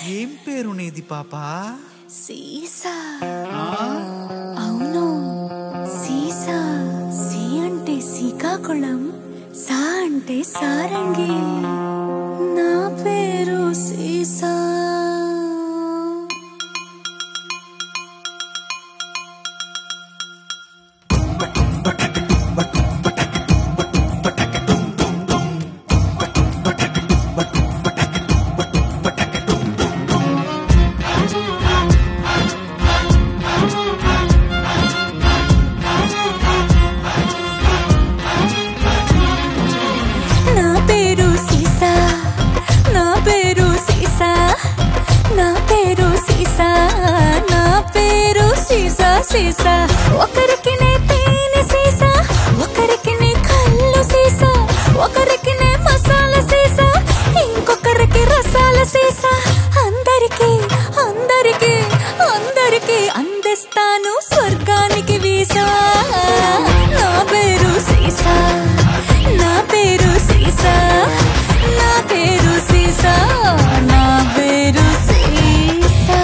ఏం పేరు నీది పాపా సీసా అవును సీసా సి అంటే శ్రీకాకుళం సా అంటే సారంగి నా పేరు సీసా నా పేరు సీసా నా పేరు సీసా నా పేరు సీసా నా పేరు సీసా సీసా ఒకరికి నే తేనె సీసా ఒకరికి నే కళ్ళు సీసా ఒకరికి నే మసాలా సీసా ఇంకొకరికి రసాల సీసా అందరికి అందరికి అందరికి అందిస్తాను స్వర్గానికి వీసా నా పేరు సీసా నా పేరు సీసా నా పేరు సీసా నా పేరు సీసా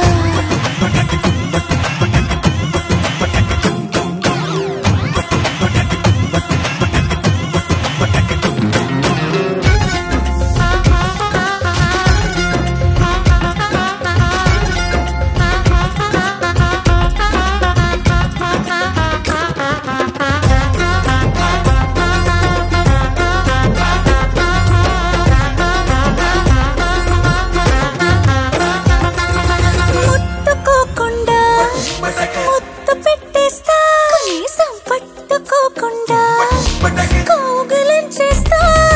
ముట్టుకోకుండా ముద్దు పెట్టేస్తా కనీసం పట్టుకోకుండా కౌగులించేస్తా